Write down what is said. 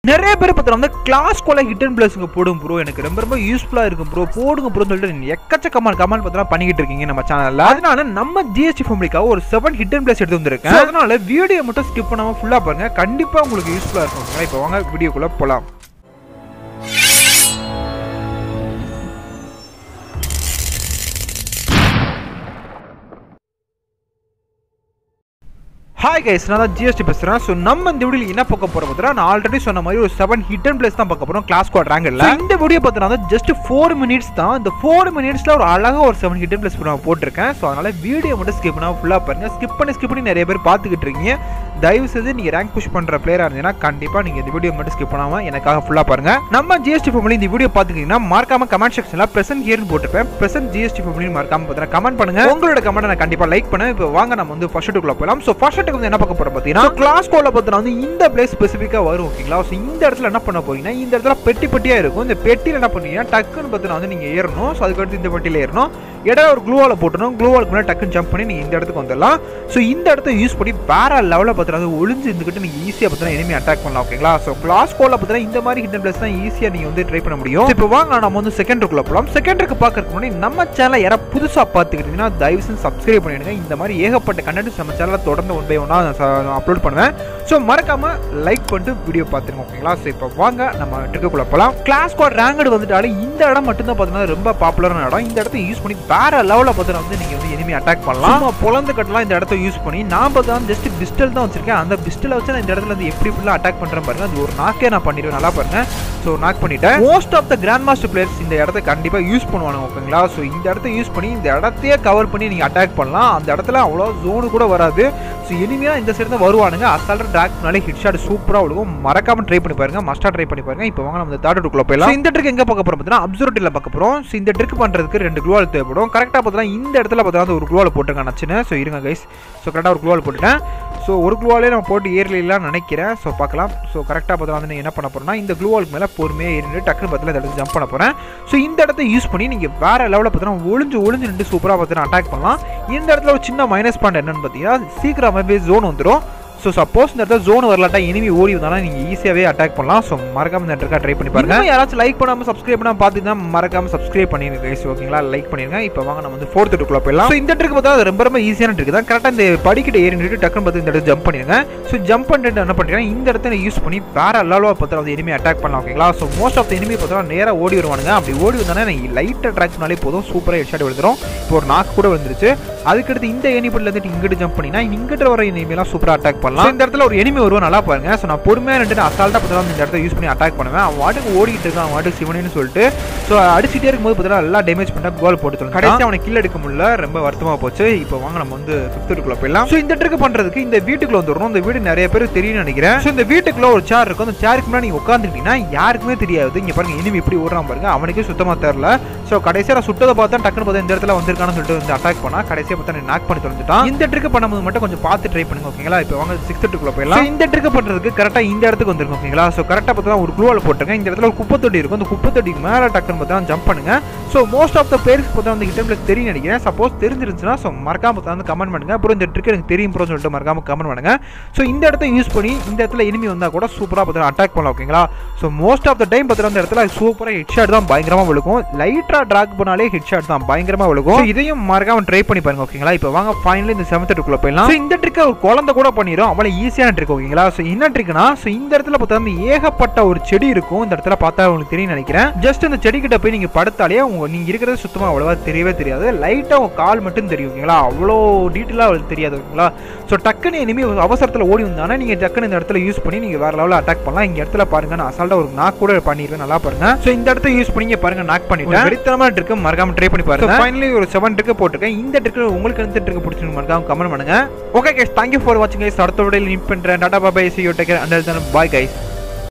நிறைய பேர் பார்த்தா வந்து கிளாஸ் கோல ஹிட் அண்ட் பிளஸ்ங்க போடும் ப்ரோ எனக்கு ரொம்ப ரொம்ப யூஸ்ஃபுல்லாக இருக்கும் ப்ரோ போடுங்க ப்ரோன்னு சொல்லிட்டு எக்கச்சக்கமான கமெண்ட் பார்த்தா பண்ணிக்கிட்டு இருக்கீங்க நம்ம சேனலில் அதனால நம்ம ஜிஎஸ்டி ஃபேமிலிக்காக ஒரு செவன் ஹிட் அண்ட் பிளஸ் எடுத்து வந்திருக்கேன் So, அதனால வீடியோ மட்டும் ஸ்கிப் பண்ணாமல் ஃபுல்லாக பாருங்க கண்டிப்பாக உங்களுக்கு யூஸ்ஃபுல்லாக இருக்கும் இப்போ வாங்க வீடியோக்குள்ளே போகலாம் ஹாய் கைஸ் நான் தான் ஜிஎஸ்டி பேசுகிறேன் ஸோ நம்ம இந்த வீடியோவில் என்ன பார்க்க போகிறோம் பார்த்தா நான் ஆல்ரெடி சொன்ன மாதிரி ஒரு செவன் ஹிட் அண்ட் பிளேஸ் தான் பார்க்க போகிறோம் கிளாஸ் குவாட் ரேங்கில் இந்த வீடியோ பார்த்தீங்கன்னா ஜஸ்ட் ஃபோர் மினிட்ஸ் தான் இந்த ஃபோர் மினிட்ஸில் ஒரு அழகாக ஒரு செவன் ஹிட் அண்ட் பிளேஸ் நான் போட்டிருக்கேன் ஸோ அதனால் வீடியோ மட்டும் ஸ்கிப் பண்ணால் ஃபுல்லாக பாருங்கள் ஸ்கிப் பண்ணி ஸ்கிப் பண்ணி நிறைய பேர் பார்த்துக்கிட்டு இருக்கீங்க தயவு செய்து நீங்கள் ரேங்க் புஷ் பண்ணுற பிளேயராக இருந்தீங்கன்னா கண்டிப்பாக நீங்கள் இந்த வீடியோ மட்டும் ஸ்கிப் பண்ணாமல் எனக்காக ஃபுல்லாக பாருங்கள் நம்ம ஜிஎஸ்டி ஃபேமிலி இந்த வீடியோ பார்த்துக்கிட்டீங்கன்னா மறக்காம கமெண்ட் செக்ஷனில் ப்ரெசென்ட் ஹியர்னு போட்டிருப்பேன் ப்ரெசென்ட் ஜிஎஸ்டி ஃபேமிலி மறக்காம பார்த்தீங்கன்னா கமெண்ட் பண்ணுங்க உங்களோட கமெண்ட் நான் கண்டிப்பாக லைக் பண்ணேன் இப்போ வாங்க நம்ம வந்து ஃபர்ஸ்ட் ஷூட்டுக்குள்ள போகலாம் ஸோ ஃபர்ஸ்ட் ஷூட்டுக்கு வந்து என்ன பார்க்க போகிறோம் பார்த்தீங்கன்னா கிளாஸ் கோல பார்த்தீங்கன்னா வந்து இந்த பிளேஸ் ஸ்பெசிஃபிக்காக வரும் ஓகேங்களா ஸோ இந்த இடத்துல என்ன பண்ண போறீங்கன்னா இந்த இடத்துல பெட்டி பெட்டியாக இருக்கும் இந்த பெட்டியில் என்ன பண்ணுறீங்கன்னா டக்குன்னு பார்த்தீங்கன்னா வந்து நீங்கள் ஏறணும் ஸோ அதுக்கடுத்து இந்த பெட்டியில் ஏறணும் இடம் ஒரு க்ளூவால் போட்டணும் க்ளூவாலுக்கு முன்னாடி டக்குன்னு ஜம்ப் பண்ணி நீங்கள் இந்த இடத்துக்கு வந்துடலாம் ஸோ இந்த இடத்த யூஸ் பண்ணி வேற லெவலில் பார்த்தீங்கன்னா ஒளிஞ்சு இருந்துக்கிட்டு நீங்கள் ஈஸியாக பார்த்தீங்கன்னா enemy அட்டாக் பண்ணலாம் ஓகேங்களா ஸோ கிளாஸ் கோல பார்த்தீங்கன்னா இந்த மாதிரி ஹிடன் பிளேஸ் தான் ஈஸியாக நீங்கள் வந்து ட்ரை பண்ண முடியும் இப்போ வாங்க நம்ம வந்து செகண்ட் இருக்குள்ள போகலாம் செகண்ட் இருக்கு பார்க்கறதுக்கு முன்னாடி நம்ம சேனலை யாராவது புதுசாக பார்த்துக்கிட்டீங்கன்னா தயவு செஞ்சு சப்ஸ்கிரைப் பண்ணிடுங்க இந்த மாதிரி ஏகப்பட்ட கண்டென்ட்ஸ் நம்ம சேனலில் தொடர்ந்து ஒன் பை ஒன்னாக அப்லோட் பண்ணுவேன் ஸோ மறக்காம லைக் பண்ணிட்டு வீடியோ பார்த்துருங்க ஓகேங்களா ஸோ இப்போ வாங்க நம்ம ட்ரிக்குள்ள போகலாம் கிளாஸ் ஸ்குவாட் ரேங்கடு வந்துட்டாலே இந்த இடம் மட்டும்தான் பார்த்தீங்கன்னா ரொம்ப பாப்புலரான இடம் இந்த இடத்த யூஸ் பண்ணி வேற லெவலில் பார்த்தீங்கன்னா வந்து நீங்கள் வந்து enemy அட்டாக் பண்ணலாம் சும்மா பொழந்து கட்டலாம் இந்த இடத்த யூஸ் பண்ணி நான் பார்த்தா ஜஸ்ட் பிஸ்டல் தான் வச்சிருக்கேன் அந்த பிஸ்டலை வச்சு நான் இந்த இடத்துல வந்து எப்படி ஃபுல்லாக அட்டாக் பண்ணுறேன் பாருங்க அது ஒரு நாக்கே நான் பண்ணிடுவேன் நல்லா பாருங்க ஸோ நாக் பண்ணிட்டேன் most of the grandmaster players இந்த இடத்த கண்டிப்பாக யூஸ் பண்ணுவாங்க ஓகேங்களா ஸோ இந்த இடத்த யூஸ் பண்ணி இந்த இடத்தையே கவர் பண்ணி நீங்கள் அட்டாக் பண்ணலாம் அந்த இடத்துல அவ்வளோ ஜோனு கூட வராது ஸோ இனிமையாக இந்த சைடு தான் வருவானுங்க அசால்ட் ட்ராக் பண்ணாலே ஹிட் ஷாட் சூப்பராக விழுகும் மறக்காம ட்ரை பண்ணி பாருங்க மஸ்டா ட்ரை பண்ணி பாருங்க இப்போ வாங்க நம்ம இந்த தேர்ட் டுக்குள்ள போயிடலாம் So, இந்த ட்ரிக் எங்கே பார்க்க போகிறோம் பார்த்தீங்கன்னா அப்சர்வேட்டில் பார்க்க போகிறோம் ஸோ இந்த ட்ரிக் பண்ணுறதுக்கு ரெண்டு குளோவால் தேவைப்படும் கரெக்டாக பார்த்தீங்கன்னா இந்த இடத்துல பார்த்தீங்கன்னா ஒரு குளோவால் போட்டுருங்க நச்சுன்னு ஸோ இருங்க கைஸ் ஸோ கரெக்டாக ஒரு குளோவால் போட்டுட்டேன் ஸோ ஒரு குளோவாலே நம்ம போட்டு ஏறலாம் நினைக்கிறேன் ஸோ பார்க்கலாம் ஸோ கரெக்டாக பார்த்தா வந்து என்ன பண்ண போறேன்னா இந்த க்ளூவாலுக்கு மேலே பொறுமையாக ஏறிட்டு டக்குனு பார்த்தீங்கன்னா இந்த இடத்துல ஜம்ப் பண்ண போகிறேன் ஸோ இந்த இடத்த யூஸ் பண்ணி நீங்கள் வேற லெவலில் பார்த்தீங்கன்னா ஒளிஞ்சு ஒளிஞ்சு நின்று சூப்பராக பார்த்தீங்கன்னா அட்டாக் பண்ணலாம் இந்த இடத்துல ஒரு சின்ன மைனஸ் பாயிண்ட் என்னன்னு பார்த்தீங்கன்னா சீக்கிரமாகவே ஜோன் வந்துடும் ஸோ சப்போஸ் இந்த இடத்துல ஜோன் வரலாட்டா இனிமே ஓடி வந்தாலும் நீங்கள் ஈஸியாகவே அட்டாக் பண்ணலாம் ஸோ மறக்காம இந்த இடத்துக்கு ட்ரை பண்ணி பாருங்க யாராச்சும் லைக் பண்ணாமல் சப்ஸ்கிரைப் பண்ணாமல் பார்த்துட்டு மறக்காம சப்ஸ்கிரைப் பண்ணிருங்க guys ஓகேங்களா லைக் பண்ணிருங்க இப்போ வாங்க நம்ம வந்து ஃபோர்த் டுக்குள்ள போயிடலாம் ஸோ இந்த ட்ரிக் பார்த்தா அது ரொம்ப ரொம்ப ஈஸியான ட்ரிக் தான் கரெக்டாக இந்த படிக்கிட்ட ஏறி நின்று டக்குன்னு பார்த்து இந்த இடத்துல ஜம்ப் பண்ணிருங்க ஸோ ஜம்ப் பண்ணிட்டு என்ன பண்ணுறீங்கன்னா இந்த இடத்துல யூஸ் பண்ணி வேற லெவலாக பார்த்தா வந்து எனிமே அட்டாக் பண்ணலாம் ஓகேங்களா so most of the enemy பார்த்தா நேராக ஓடி வருவானுங்க அப்படி ஓடி வந்தானே நீங்கள் லைட் அட்ராக்ட் பண்ணாலே போதும் சூப்பராக ஹெட் ஷாட் விழுந்துரும் இப்போ ஒரு நாக்கு கூட வந்துருச்சு அதுக்கடுத்து இந்த எனிபடில இருந்துட்டு இங்கிட்டு ஜம்ப் பண்ணினா இங்கிட்ட வர எனிமிலாம் சூப்பராக அட்டாக் பண்ணலாம் So, இந்த இடத்துல ஒரு எனிமி வருவோம் நல்லா பாருங்க ஸோ நான் பொறுமையாக ரெண்டு அசால்ட்டாக பார்த்தா இந்த இடத்த யூஸ் பண்ணி அட்டாக் பண்ணுவேன் அவன் வாட்டுக்கு ஓடிட்டு இருக்கான் அவன் வாட்டுக்கு சிவனின்னு சொல்லிட்டு ஸோ அடிச்சுட்டே இருக்கும்போது பார்த்தா நல்லா டேமேஜ் பண்ணா கோல் போட்டு சொல்லணும் கடைசி அவனை கில் எடுக்க முடியல ரொம்ப வருத்தமாக போச்சு இப்போ வாங்க நம்ம வந்து ஃபிஃப்த்துக்குள்ள போயிடலாம் ஸோ இந்த ட்ரிக் பண்ணுறதுக்கு இந்த வீட்டுக்குள்ள வந்துடணும் இந்த வீடு நிறைய பேர் தெரியும்னு நினைக்கிறேன் ஸோ இந்த வீட்டுக்குள்ள ஒரு சேர் இருக்கும் அந்த சேருக்கு முன்னாடி நீங்கள் உட்காந்துக்கிட்டீங்கன்னா யாருக்குமே தெரியாது இங்கே பாருங்க இனிமே இப்படி ஓடுறான் பாருங்க அவனுக்கே சுத்தமாக தெரில ஸோ கடைசியாக நான் சுட்டதை பார்த்தா டக்குனு பார்த்தா இந்த இடத்துல வந்திருக்கான்னு சொல்லிட்டு வந்து அட்டாக் பண்ணா கடைசியாக பார்த்தா நாக் பண்ணி தொலைஞ்சிட்டான் இந்த ட்ரிக் பண்ணும்போது மட்டும் கொஞ்சம் பார்த்து ட்ரை பண்ணுங்க ஓகேங்களா இப்போ வாங்க சிக்ஸ்த் ட்ரிக்ல போயிடலாம் So, இந்த ட்ரிக் பண்ணுறதுக்கு கரெக்டாக இந்த இடத்துக்கு வந்துருக்கும் ஓகேங்களா ஸோ கரெக்டாக பார்த்தா ஒரு குளூவால் போட்டுருங்க இந்த இடத்துல ஒரு குப்பை தொட்டி இருக்கும் அந்த குப்பை தொட்டிக்கு மேலே டக்குன்னு பார்த்தா ஜம்ப் பண்ணுங்க ஸோ மோஸ்ட் ஆஃப் த பேருக்கு பார்த்தா வந்து ஹிட் பிளஸ் தெரியும் நினைக்கிறேன் சப்போஸ் தெரிஞ்சிருந்துச்சுன்னா ஸோ மறக்காம பார்த்தா வந்து கமெண்ட் பண்ணுங்க அப்புறம் இந்த ட்ரிக் எனக்கு தெரியும் ப்ரோ சொல்லிட்டு மறக்காம கமெண்ட் பண்ணுங்க ஸோ இந்த இடத்த யூஸ் பண்ணி இந்த இடத்துல எனிமி வந்தால் கூட சூப்பராக பார்த்தா அட்டாக் பண்ணலாம் ஓகேங்களா so most of the time பார்த்தா அந்த இடத்துல சூப்பராக ஹெட் ஷாட் தான் பயங்கரமாக விழுக்கும் லைட்டாக ட்ராக் பண்ணாலே ஹெட் ஷாட் தான் பயங்கரமாக விழுக்கும் So, இதையும் மறக்காம ட்ரை பண்ணி பாருங்க ஓகேங்களா இப்போ வாங்க ஃபைனலி இந்த செவன்த் ட்ரிக்குள்ள போயிடலாம் So, இந்த ட்ரிக்கை ஒரு குழந்தை கூட பண்ணிடும் அவ்வளோ ஈஸியான ட்ரிக் ஓகேங்களா ஸோ என்ன ட்ரிக்னா ஸோ இந்த இடத்துல பார்த்தா வந்து ஏகப்பட்ட ஒரு செடி இருக்கும் இந்த இடத்துல பார்த்தா உங்களுக்கு தெரியும் நினைக்கிறேன் ஜஸ்ட் இந்த செடி கிட்ட போய் நீங்க படுத்தாலே உங்க நீங்க இருக்கிறது சுத்தமா அவ்வளவா தெரியவே தெரியாது லைட்டா உங்க கால் மட்டும் தெரியும் ஓகேங்களா அவ்வளோ டீட்டெயிலாக அவளுக்கு தெரியாது ஓகேங்களா ஸோ டக்குன்னு இனிமே அவசரத்தில் ஓடி வந்தானே நீங்க டக்குன்னு இந்த இடத்துல யூஸ் பண்ணி நீங்க வேற லெவலில் அட்டாக் பண்ணலாம் இங்க இடத்துல பாருங்க நான் அசால்ட்டா ஒரு நாக் கூட பண்ணிடுவேன் நல்லா பாருங்க ஸோ இந்த இடத்த யூஸ் பண்ணி இங்க பாருங்க நாக் பண்ணிட்டேன் வெறித்தனமான ட்ரிக்கு மறக்காம ட்ரை பண்ணி பாருங்க ஃபைனலி ஒரு செவன் ட்ரிக்கு போட்டிருக்கேன் இந்த ட்ரிக்கு உங்களுக்கு எந்த ட்ரிக்கு பிடிச்சிருக்கு மறக்காம கமெண்ட் பண்ணுங்க ஓகே கைஸ் தேங்க்யூ ஃபார் வாட்சிங் கைஸ் அடுத்த வீடியோவில் மீட் பண்றேன் டாடா bye bye see you take care and bye guys